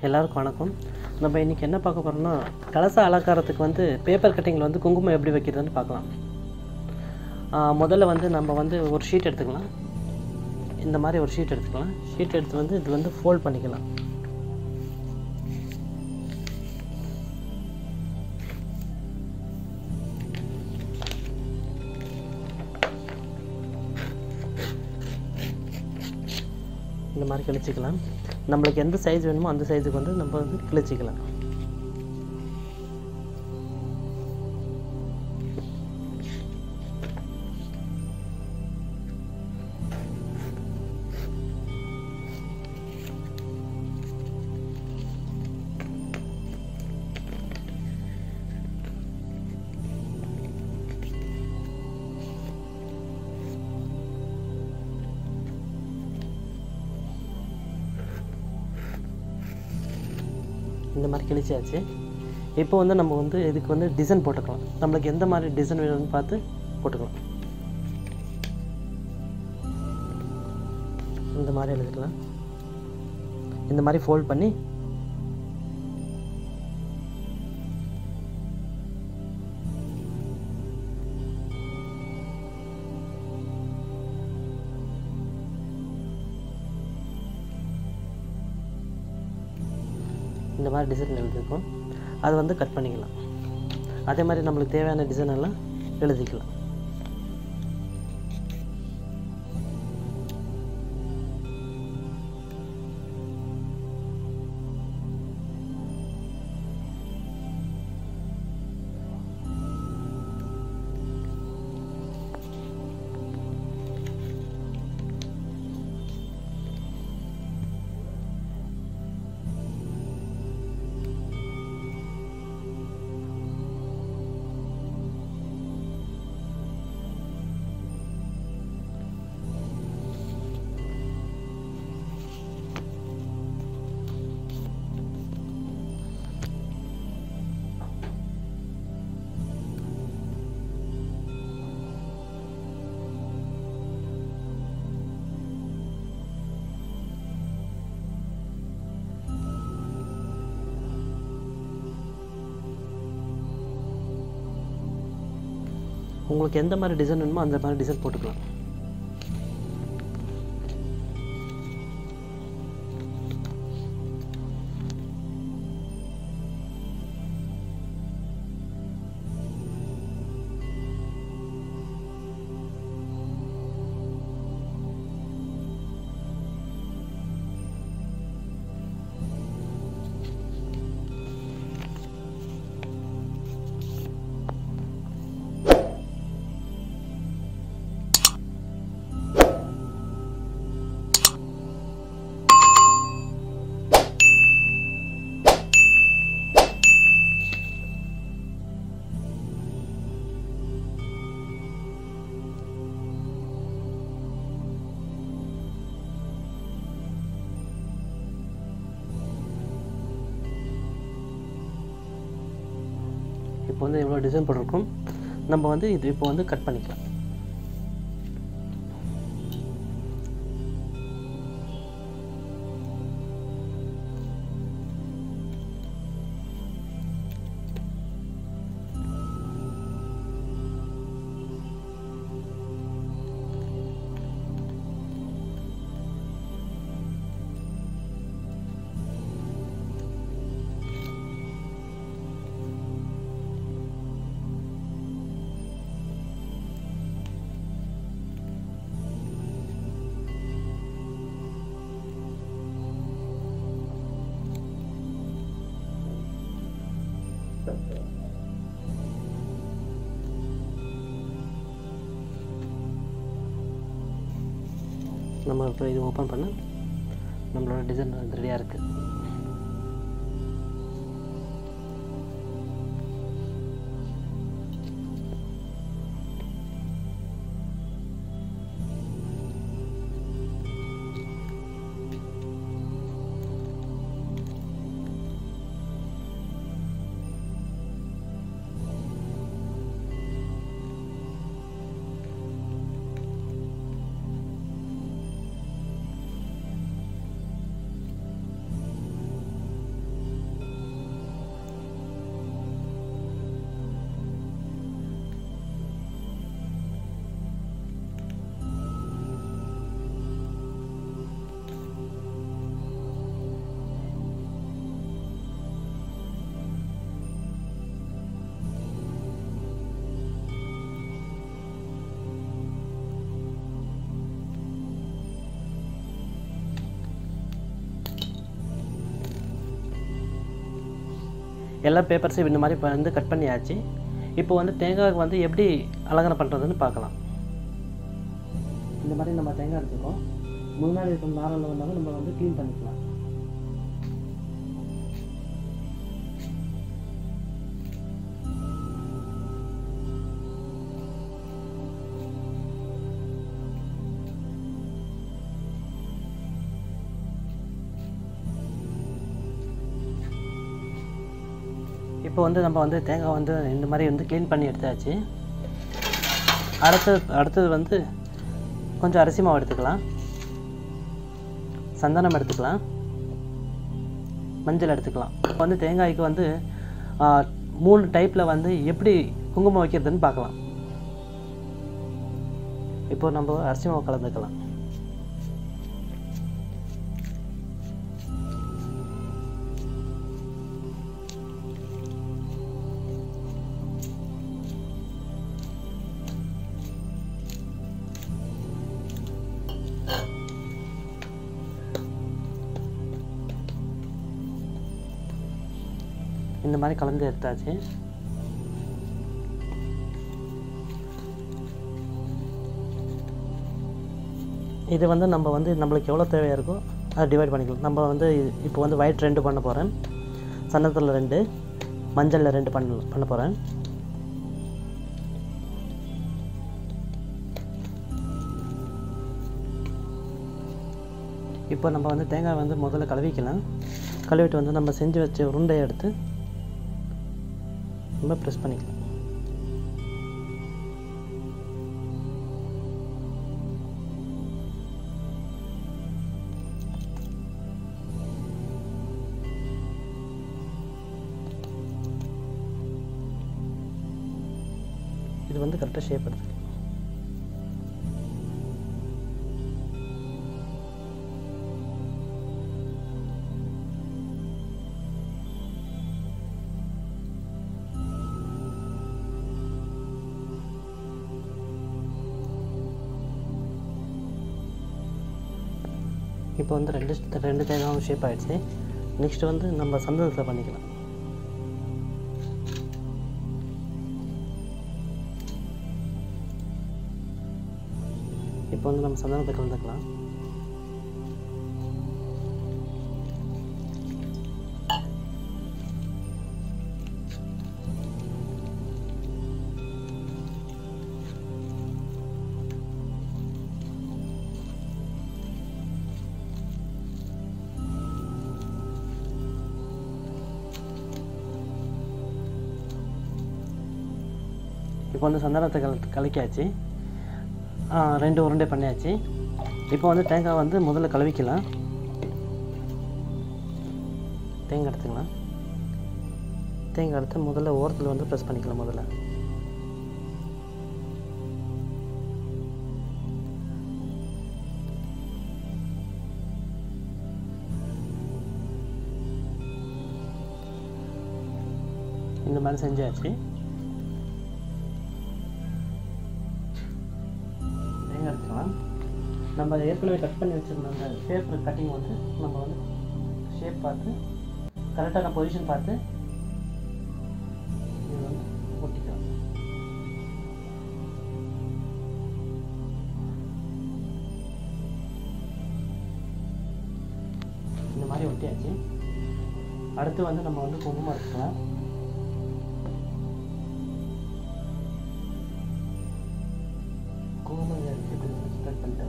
எல்லாருக்கும் வணக்கம் நம்ம இன்றைக்கி என்ன பார்க்க போகிறோம்னா கலச அலங்காரத்துக்கு வந்து பேப்பர் கட்டிங்கில் வந்து குங்குமம் எப்படி வைக்கிறதுன்னு பார்க்கலாம் ஆ, முதல்ல வந்து நம்ம வந்து ஒரு ஷீட் எடுத்துக்கலாம் இந்த மாதிரி ஒரு ஷீட் எடுத்துக்கலாம் ஷீட் எடுத்து வந்து இது வந்து ஃபோல்ட் பண்ணிக்கலாம் இந்த மாதிரி கிழிச்சிக்கலாம் நம்மளுக்கு எந்த சைஸ் வேணுமோ அந்த சைஸுக்கு வந்து நம்ம வந்து கிழிச்சிக்கலாம் இந்த மாதிரி கிழிச்சாச்சு இப்போ வந்து நம்ம வந்து இதுக்கு வந்து டிசைன் போட்டுக்கலாம் நம்மளுக்கு எந்த மாதிரி டிசைன் வேணும்னு பார்த்து போட்டுக்கலாம் இந்த மாதிரி எழுதிக்கலாம் இந்த மாதிரி ஃபோல்ட் பண்ணி இந்த மாதிரி டிசைன் எழுதியிருக்கோம் அது வந்து கட் பண்ணிக்கலாம் அதே மாதிரி நம்மளுக்கு தேவையான டிசைன் எல்லாம் எழுதிக்கலாம் உங்களுக்கு எந்த மாதிரி டிசைன் வேணுமோ அந்த மாதிரி டிசைன் போட்டுக்கலாம் இப்போ வந்து எவ்வளோ டிசைன் போட்டிருக்கோம் நம்ம வந்து இது இப்போ வந்து கட் பண்ணிக்கலாம் நம்ம இப்போ இது ஓப்பன் பண்ண நம்மளோட டிசைன் ரெடியாக இருக்குது எல்லா பேப்பர்ஸையும் இந்த மாதிரி வந்து கட் பண்ணியாச்சு இப்போ வந்து தேங்காய்க்கு வந்து எப்படி அலங்காரம் பண்ணுறதுன்னு பார்க்கலாம் இந்த மாதிரி நம்ம தேங்காய் எடுத்துக்கோம் முன்னாடி இருக்கிற நாரில் வந்தாலும் நம்ம வந்து க்ளீன் பண்ணிக்கலாம் இப்போ வந்து நம்ம வந்து தேங்காய் வந்து இந்த மாதிரி வந்து க்ளீன் பண்ணி எடுத்தாச்சு அடுத்தது அடுத்தது வந்து கொஞ்சம் அரிசி மாவு எடுத்துக்கலாம் சந்தனம் எடுத்துக்கலாம் மஞ்சள் எடுத்துக்கலாம் இப்போ வந்து தேங்காய்க்கு வந்து ஆ, மூணு டைப்பில் வந்து எப்படி குங்குமம் வைக்கிறதுன்னு பார்க்கலாம் இப்போ நம்ம அரிசி மாவு கலந்துக்கலாம் இந்த மாதிரி கலந்து எடுத்தாச்சு இது வந்து நம்ம வந்து நம்மளுக்கு எவ்வளோ தேவையாக இருக்கோ அதை டிவைட் பண்ணிக்கலாம் நம்ம வந்து இது- இப்போ வந்து ஒயிட் ரெண்டு பண்ண போகிறேன் சன்னத்தில் ரெண்டு மஞ்சளில் ரெண்டு பண்ண பண்ண போகிறேன் இப்போ நம்ம வந்து தேங்காய் வந்து முதல்ல கழுவிக்கலாம் கழுவிட்டு வந்து நம்ம செஞ்சு வச்ச உருண்டையை எடுத்து நம்ம ப்ரெஸ் பண்ணிக்கலாம் இது வந்து கரெக்டாக ஷேப் எடுத்து இப்போ வந்து ரெண்டு ரெண்டு தேங்காயும் ஷேப் ஆயிடுச்சு நெக்ஸ்ட் வந்து நம்ம சந்தனத்தில் பண்ணிக்கலாம் இப்போ வந்து நம்ம சந்தனத்தை கலந்துக்கலாம் இப்போ வந்து சந்தனத்தை கல கலக்கியாச்சு ஆ, ரெண்டு உருண்டை பண்ணியாச்சு இப்போ வந்து தேங்காய் வந்து முதல்ல கழுவிக்கலாம் தேங்காய் எடுத்துக்கலாம் தேங்காய் எடுத்து முதல்ல ஓரத்தில் வந்து ப்ரெஸ் பண்ணிக்கலாம் முதல்ல இந்த மாதிரி செஞ்சாச்சு தேங்காய் எடுத்துக்கலாம் நம்ம ஏற்கனவே கட் பண்ணி வச்சிருந்த அந்த பேப்பர் கட்டிங் வந்து நம்ம வந்து ஷேப் பார்த்து கரெக்டான பொசிஷன் பார்த்து இது வந்து ஒட்டிக்கலாம் இந்த மாதிரி ஒட்டியாச்சு அடுத்து வந்து நம்ம வந்து குங்குமம் எடுத்துக்கலாம் குங்குமம் எடுத்து இப்படி ஸ்ப்ரெட் பண்ணிட்டு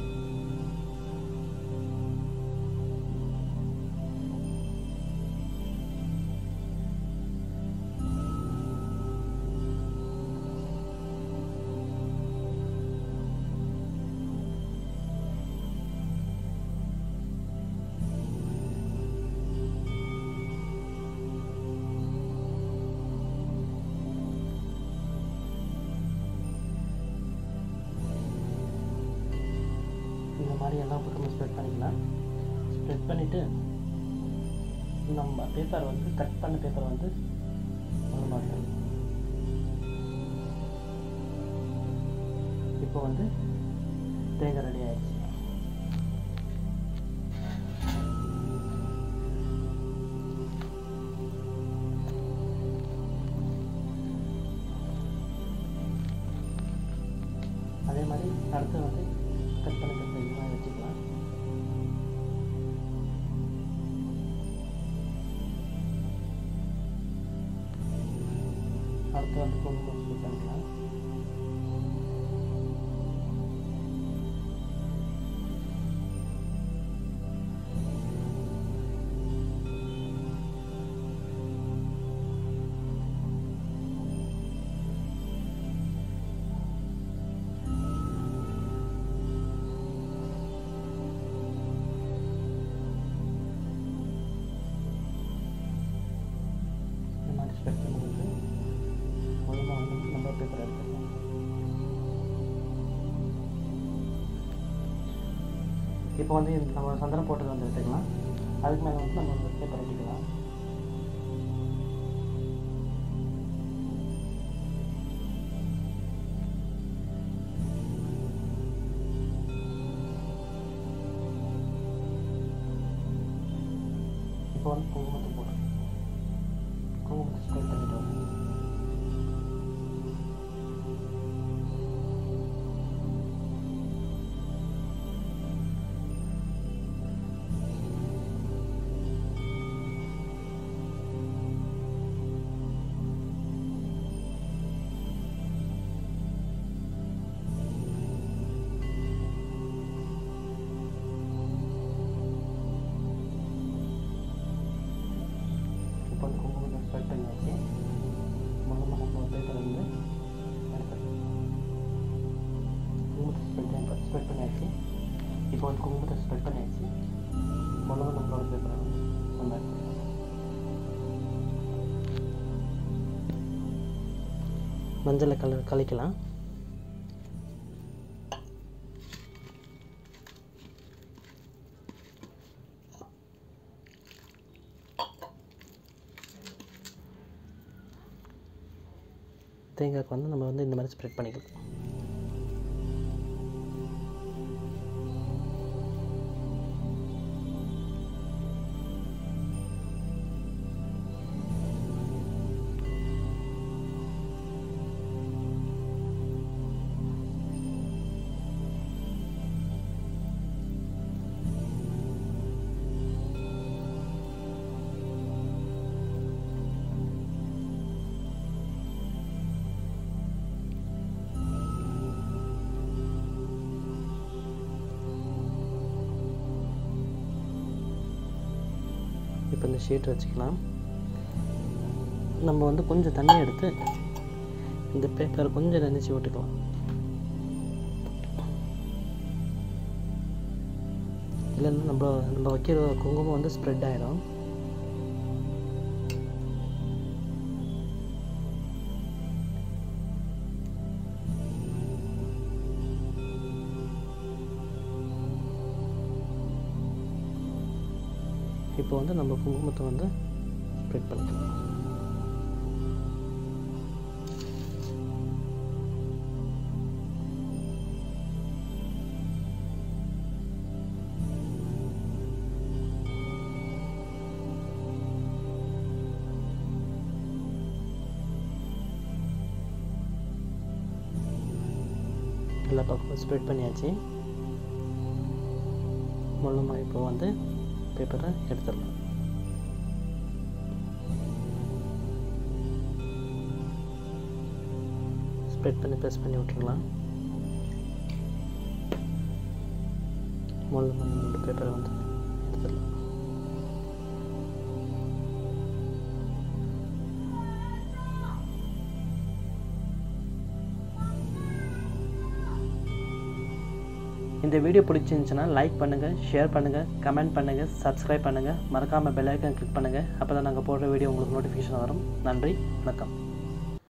இந்த மாதிரி எல்லா பக்கமும் ஸ்ப்ரெட் பண்ணிக்கலாம் ஸ்ப்ரெட் பண்ணிவிட்டு நம்ம பேப்பர் வந்து கட் பண்ண பேப்பர் வந்து ஒரு மாதிரி இப்போ வந்து தேங்காய் ரெடி ஆயிடுச்சு அடுத்து வந்து கட் பண்ணி கட் பண்ணி மாதிரி வச்சுக்கலாம் அடுத்து வந்து குங்குமம் ஸ்ப்ரெட் பண்ணிக்கலாம் இந்த மாதிரி ஸ்ப்ரெட் பண்ணிட்டு ஒழுங்காக வந்து நம்ம பேப்பர் எடுத்துக்கலாம் இப்போ வந்து இந்த நம்ம சந்தனம் போட்டது வந்து எடுத்துக்கலாம் அதுக்கு மேலே வந்து நம்ம வந்து பேப்பர் ஒட்டிக்கலாம் இப்போ வந்து குங்குமத்தை போட்டு குங்குமத்தை ஸ்ப்ரெட் பண்ணிட்டு வரணும் இப்போ வந்து குங்குமத்தை ஸ்ப்ரெட் பண்ணியாச்சு முதல்ல நம்ம பேப்பர் வந்து எடுத்துக்கலாம் குங்குமத்தை ஸ்ப்ரெட் பண்ணி ஸ்ப்ரெட் பண்ணியாச்சு இப்போ வந்து குங்குமத்தை ஸ்ப்ரெட் பண்ணியாச்சு முதல்ல நம்மளோட பேப்பரை வந்து நம்ம எடுத்துக்கலாம் மஞ்சளை கல கலைக்கலாம் தேங்காய்க்கு வந்து நம்ம வந்து இந்த மாதிரி ஸ்ப்ரெட் பண்ணிக்கலாம் இப்போ இந்த ஷீட் வச்சுக்கலாம் நம்ம வந்து கொஞ்சம் தண்ணி எடுத்து இந்த பேப்பர் கொஞ்சம் நினச்சி விட்டுக்கலாம் இல்லைன்னா நம்ம நம்ம வைக்கிற குங்குமம் வந்து ஸ்ப்ரெட் ஆகிடும் இப்போ வந்து நம்ம குங்குமத்தை வந்து ஸ்ப்ரெட் பண்ணிக்கலாம் எல்லா பக்கமும் ஸ்ப்ரெட் பண்ணியாச்சு முள்ளமாக இப்போ வந்து பேப்பரை எடுத்துடலாம் ஸ்ப்ரெட் பண்ணி ப்ரெஸ் பண்ணி விட்டுடலாம் முள்ள மண்ணோட பேப்பரை வந்து எடுத்துடலாம் இந்த வீடியோ பிடிச்சிருந்துச்சுன்னா லைக் பண்ணுங்கள் ஷேர் பண்ணுங்கள் கமெண்ட் பண்ணுங்கள் சப்ஸ்கிரைப் பண்ணுங்கள் மறக்காமல் பெல் ஐக்கன் கிளிக் பண்ணுங்கள் அப்போ தான் நாங்கள் போடுற வீடியோ உங்களுக்கு நோட்டிஃபிகேஷன் வரும் நன்றி வணக்கம்